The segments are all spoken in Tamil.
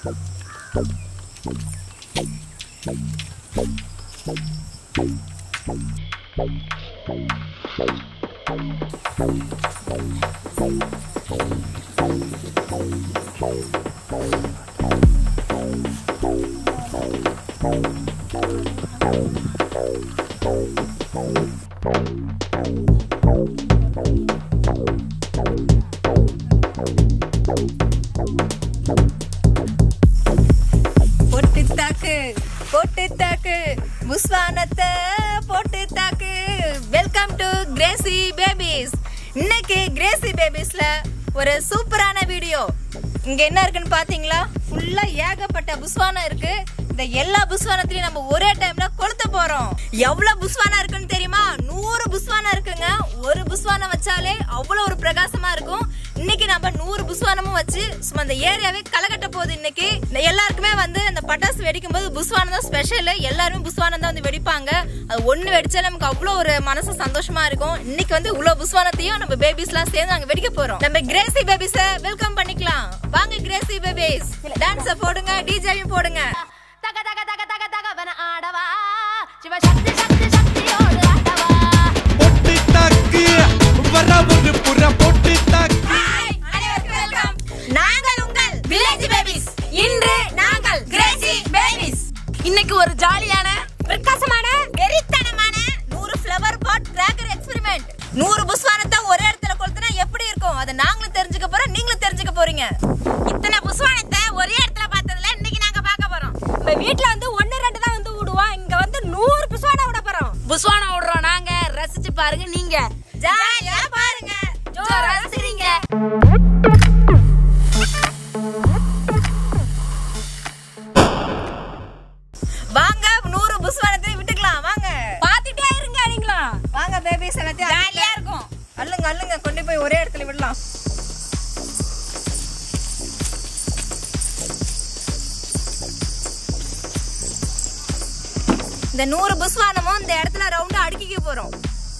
போட்டு தாக்கு போட்டு தாக்கு புஸ்வானத்தை போட்டு தாக்கு வெல்கம் டு கிரேசி பேபிஸ் இன்னைக்கு கிரேசி பேபிஸ்ல ஒரு சூப்பரான வீடியோ இங்க என்ன இருக்குன்னு பாத்தீங்களா ஃபுல்லா ஏகப்பட்ட புஸ்வானம் இருக்கு இந்த எல்லா புஸ்வானத்திலையும் நம்ம ஒரே டைம்ல கொளுத்த போறோம் எவ்வளவு புஸ்வானம் இருக்குன்னு தெரியுமா நூறு புஸ்வானம் இருக்குங்க ஒரு புஸ்வானம் வச்சாலே அவ்வளவு ஒரு பிரகாசமா இருக்கும் இன்னைக்கு நம்ம நூறு புஸ்வானமும் வச்சு சும்மா அந்த ஏரியாவே கலகட்ட போகுது இன்னைக்கு இந்த எல்லாருக்குமே வந்து அந்த பட்டாசு வெடிக்கும் போது புஸ்வானம் தான் ஸ்பெஷல் எல்லாருமே புஸ்வானம் தான் வந்து வெடிப்பாங்க அது ஒண்ணு வெடிச்சா நமக்கு அவ்வளோ ஒரு மனசு சந்தோஷமா இருக்கும் இன்னைக்கு வந்து இவ்வளவு புஸ்வானத்தையும் நம்ம பேபிஸ்லாம் சேர்ந்து நாங்க வெடிக்க போறோம் நம்ம கிரேசி பேபிஸ வெல்கம் பண்ணிக்கலாம் வாங்க கிரேசி பேபிஸ் டான்ஸ போடுங்க டிஜேயும் போடுங்க தக தக தக தக தகவன ஆடவா சிவ சக்தி சக்தி சக்தியோடு ஆடவா பொட்டு தாக்கு வர ஒரு புற பொட்டு தாக்கு அனைவருக்கும் welcome. நாங்கள் உங்கள் வில்லேஜ் பேபிஸ் இன்று நாங்கள் கிரேசி பேபிஸ் இன்னைக்கு ஒரு ஜாலியான பிரகாசமான வெறித்தனமான நூறு ஃப்ளவர் பாட் கிராக்கர் எக்ஸ்பெரிமெண்ட் நூறு புஸ்வானத்தை ஒரே இடத்துல கொளுத்துனா எப்படி இருக்கும் அதை நாங்களும் தெரிஞ்சுக்க போறோம் நீங்களும் தெரிஞ்சுக்க போறீங்க இத்தனை புஸ்வானத்தை ஒரே இடத்துல பார்த்ததுல இன்னைக்கு நாங்க பார்க்க போறோம் நம்ம வீட்ல வந்து ஒன்னு ரெண்டு தான் வந்து விடுவோம் இங்க வந்து நூறு புஸ்வானம் விட போறோம் புஸ்வானம் விடுறோம் நாங்க ரசிச்சு பாருங்க நீங்க ஜாலியா பாருங்க ஜோரா சிரிங்க வாங்க நூறு புஸ்வானத்தை விட்டுக்கலாம் வாங்க பாத்துட்டே இருங்க நீங்களும் வாங்க பேபிஸ் எல்லாத்தையும் ஜாலியா இருக்கும் அள்ளுங்க அள்ளுங்க கொண்டு போய் ஒரே இடத்துல விடலாம் இந்த நூறு புஸ்வானமும் இந்த இடத்துல ரவுண்டா அடுக்கிக்க போறோம்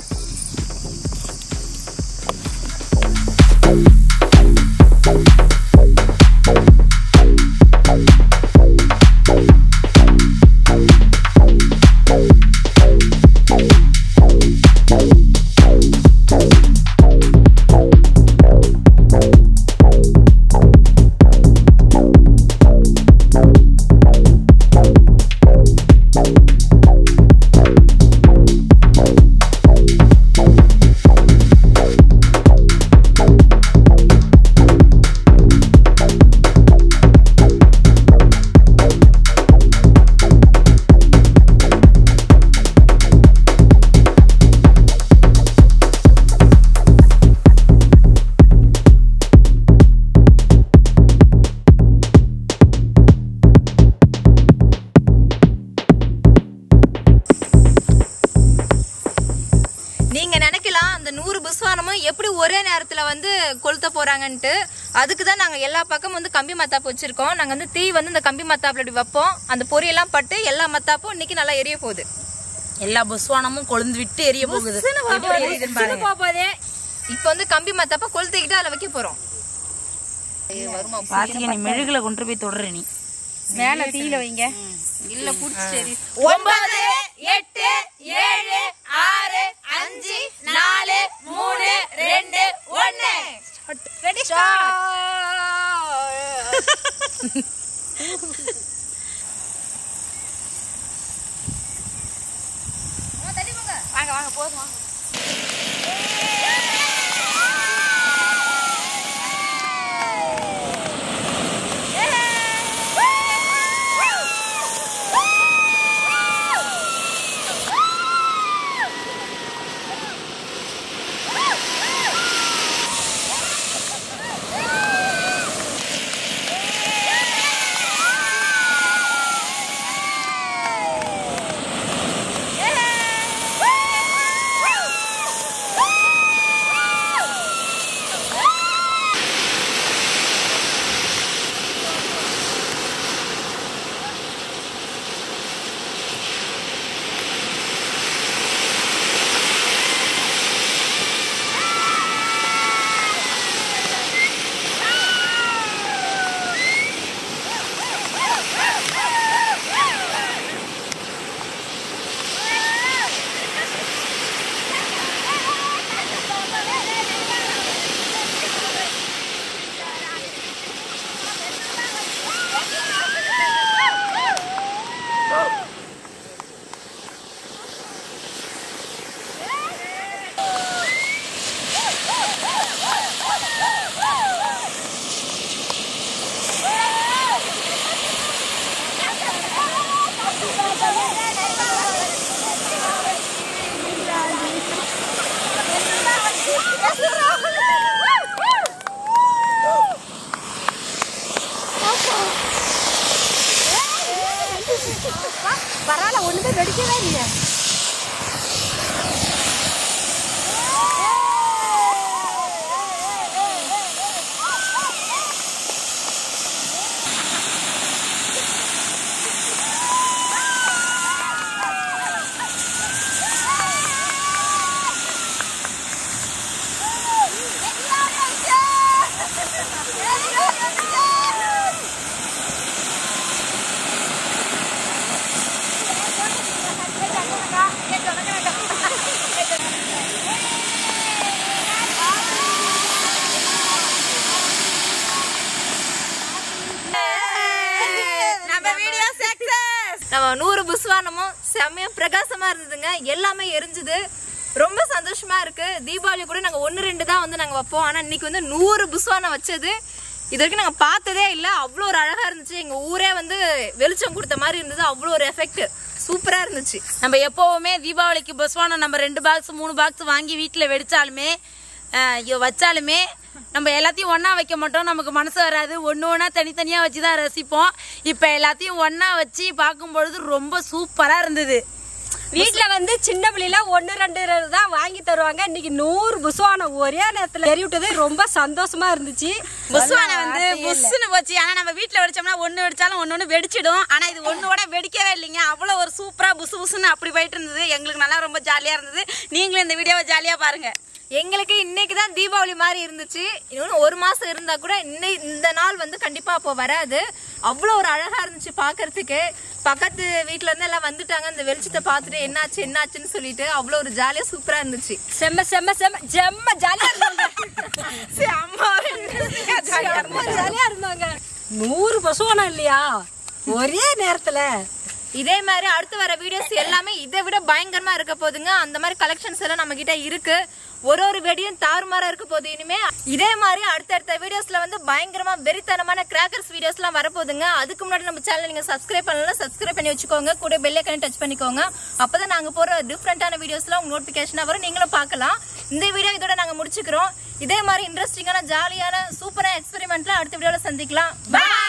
நீங்க நினைக்கலாம் அந்த நூறு புஸ்வானமும் எப்படி ஒரே நேரத்துல வந்து கொளுத்த போறாங்கன்ட்டு அதுக்கு தான் நாங்க எல்லா பக்கமும் வந்து கம்பி மத்தாப்பு வச்சிருக்கோம் நாங்க வந்து தீ வந்து இந்த கம்பி மத்தாப்புல இப்படி வைப்போம் அந்த பொரியெல்லாம் பட்டு எல்லா மத்தாப்பும் இன்னைக்கு நல்லா எரிய போகுது எல்லா புஸ்வானமும் கொழுந்து விட்டு எரிய போகுது எப்படி எரியுதுன்னு பாருங்க. இப்போ வந்து கம்பி மத்தாப்ப கொளுத்திக்கிட்டு அதில் வைக்க போறோம் பாத்தியா நீ மெழுகுல கொண்டு போய் தொடர நீ மேல தீயில வைங்க இல்ல புடிச்சு ஒன்பது எட்டு ஏழு ஆறு அஞ்சு நாலு மூணு ரெண்டு ஒன்னு ரெடி வாங்க வாங்க போதும் வாங்க பரவாயில்ல ஒண்ணுமே வெடிக்கவே இல்லையே நம்ம வீடியோ சக்சஸ் நம்ம நூறு புஸ்வானமும் செம்மையா பிரகாசமா இருந்ததுங்க எல்லாமே எரிஞ்சுது ரொம்ப சந்தோஷமா இருக்கு தீபாவளி கூட நாங்க ஒன்னு ரெண்டு தான் வந்து நாங்க வைப்போம் ஆனா இன்னைக்கு வந்து நூறு புஸ்வானம் வச்சது இது வரைக்கும் நாங்க பார்த்ததே இல்ல அவ்வளோ ஒரு அழகா இருந்துச்சு எங்க ஊரே வந்து வெளிச்சம் கொடுத்த மாதிரி இருந்தது அவ்வளோ ஒரு எஃபெக்ட் சூப்பரா இருந்துச்சு நம்ம எப்போவுமே தீபாவளிக்கு பஸ்வானம் நம்ம ரெண்டு பாக்ஸ் மூணு பாக்ஸ் வாங்கி வீட்டில் வெடிச்சாலுமே அஹ், ஐயோ வச்சாலுமே நம்ம எல்லாத்தையும் ஒண்ணா வைக்க மாட்டோம் நமக்கு மனசு வராது ஒன்று ஒன்றா தனித்தனியாக வச்சு தான் ரசிப்போம் இப்போ எல்லாத்தையும் ஒண்ணா வச்சு பார்க்கும்பொழுது ரொம்ப சூப்பராக இருந்தது வீட்ல வந்து சின்ன பிள்ளைல ஒன்னு ரெண்டு தான் வாங்கி தருவாங்க இன்னைக்கு நூறு புஸ்வானம் ஒரே நேரத்துல எரி விட்டது ரொம்ப சந்தோஷமா இருந்துச்சு புஸ்வானை வந்து புஸ்ஸுன்னு போச்சு ஆனா நம்ம வீட்ல வெடிச்சோம்னா ஒண்ணு வெடிச்சாலும் ஒண்ணு ஒண்ணு வெடிச்சிடும் ஆனா இது ஒண்ணோட வெடிக்கவே இல்லைங்க அவ்வளவு ஒரு சூப்பரா புசு புசுன்னு அப்படி போயிட்டு இருந்தது எங்களுக்கு நல்லா ரொம்ப ஜாலியா இருந்தது நீங்களும் இந்த வீடியோவை ஜாலியா பாருங்க எங்களுக்கு இன்னைக்கு தான் தீபாவளி மாதிரி இருந்துச்சு இன்னும் ஒரு மாசம் இருந்தா கூட இன்னை இந்த நாள் வந்து கண்டிப்பா அப்போ வராது அவ்வளோ ஒரு அழகா இருந்துச்சு பாக்குறதுக்கு பக்கத்து வீட்ல இருந்து எல்லாம் வந்துட்டாங்க அந்த வெளிச்சத்தை பார்த்துட்டு என்னாச்சு என்னாச்சுன்னு சொல்லிட்டு அவ்வளோ ஒரு ஜாலியா சூப்பரா இருந்துச்சு செம்ம செம்ம செம்ம செம்ம ஜாலியா இருந்தாங்க செம்ம ஜாலியா செம்ம ஜாலியா இருந்தாங்க நூறு புஸ்வானம் இல்லையா ஒரே நேரத்துல இதே மாதிரி அடுத்து வர வீடியோஸ் எல்லாமே இதை விட பயங்கரமா இருக்க போதுங்க அந்த மாதிரி கலெக்ஷன்ஸ் எல்லாம் நம்ம கிட்ட இருக்கு ஒரு ஒரு வெடியும் தாறுமாறா இருக்க போகுது இனிமே இதே மாதிரி அடுத்தடுத்த வீடியோஸ்ல வந்து பயங்கரமா வெறித்தனமான கிராக்கர்ஸ் வீடியோஸ் எல்லாம் வரப்போகுதுங்க அதுக்கு முன்னாடி நம்ம சேனல் நீங்க சப்ஸ்கிரைப் பண்ணலாம் சப்ஸ்கிரைப் பண்ணி வச்சுக்கோங்க கூட பெல் ஐக்கன் டச் பண்ணிக்கோங்க அப்பதான் நாங்க போற டிஃப்ரெண்டான வீடியோஸ்லாம் உங்க நோட்டிபிகேஷனா வரும் நீங்களும் பார்க்கலாம் இந்த வீடியோ இதோட நாங்க முடிச்சுக்கிறோம் இதே மாதிரி இன்ட்ரெஸ்டிங்கான ஜாலியான சூப்பரான எக்ஸ்பெரிமெண்ட்லாம் அடுத்த வீடியோல சந்திக்கலாம் பாய்